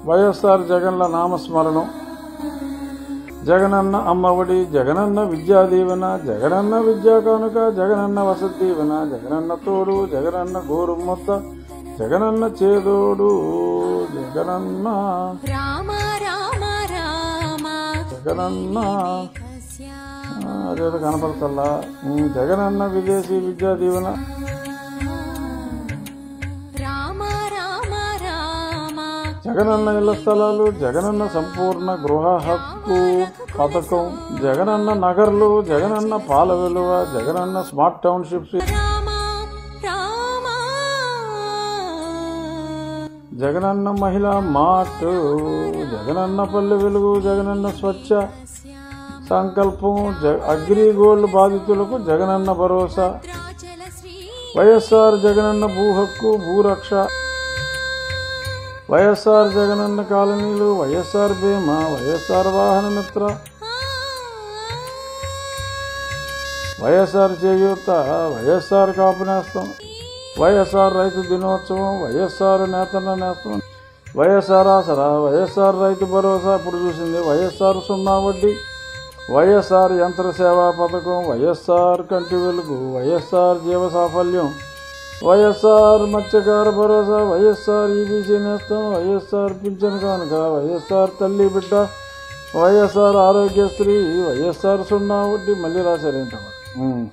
వైఎస్ఆర్ జగన్ల నామస్మరణం జగనన్న అమ్మఒడి జగనన్న విద్యా దీవెన జగనన్న విద్యా కానుక జగనన్న వసతి దీవెన జగనన్న తోడు జగనన్న గోరు ముద్ద జగనన్న చేదోడు జగనన్న రామ రామ రామ జగనన్న శ్యామ ఆ, అదేదో కనపడతల్లా ఉమ్, జగనన్న విదేశీ విద్యా దీవెన రామ రామ రామ జగనన్న ఇళ్ల స్థలాలు జగనన్న సంపూర్ణ గృహ హక్కు పథకం జగనన్న నగర్లు జగనన్న పాల విలువ జగనన్న స్మార్ట్ టౌన్షిప్స్ రామ రామ జగనన్న మహిళా మార్ట్ జగనన్న పల్లె వెలుగు జగనన్న స్వచ్ఛ సంకల్పం జ- అగ్రి గోల్డ్ బాధితులకు జగనన్న భరోసా ద్రాచల శ్రీ వైఎస్ఆర్ జగనన్న భూ హక్కు భూరక్ష వైఎస్ఆర్ జగనన్న కాలనీలు వైఎస్ఆర్ బీమా వైఎస్ఆర్ వాహన మిత్ర వైఎస్ఆర్ చేయూత వైఎస్ఆర్ కాపు నేస్తం వైఎస్ఆర్ రైతు దినోత్సవం వైఎస్ఆర్ నేతన్న నేస్తం వైఎస్ఆర్ ఆసరా వైఎస్ఆర్ రైతు భరోసా ఇప్పుడు చూసింది వైఎస్ఆర్ సున్నా వడ్డీ వైఎస్ఆర్ యంత్ర సేవా పథకం వైఎస్ఆర్ కంటి వెలుగు వైఎస్ఆర్ జీవ సాఫల్యం వైఎస్ఆర్ మత్స్యకార భరోసా వైఎస్ఆర్ ఈబీసీ నేస్తం వైఎస్ఆర్ పింఛన్ కానుక వైఎస్ఆర్ తల్లి బిడ్డ వైఎస్ఆర్ ఆరోగ్యశ్రీ వైఎస్ఆర్ సున్నా వడ్డీ మళ్ళీ రాశారేంటమ్మా ఉమ్.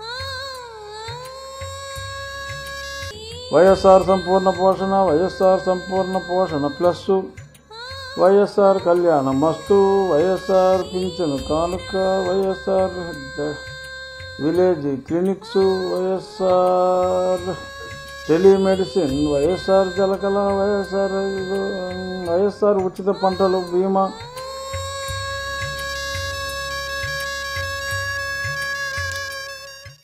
వైఎస్ఆర్ సంపూర్ణ పోషణ వైఎస్ఆర్ సంపూర్ణ పోషణ ప్లస్ వైఎస్ఆర్ కళ్యాణం మస్తు వైఎస్ఆర్ పింఛను కానుక వైఎస్ఆర్ జ- village clinics YSR telemedicine YSR జలకళ వైఎస్ఆర్ వైఎస్ఆర్ ఉచిత పంటలు బీమా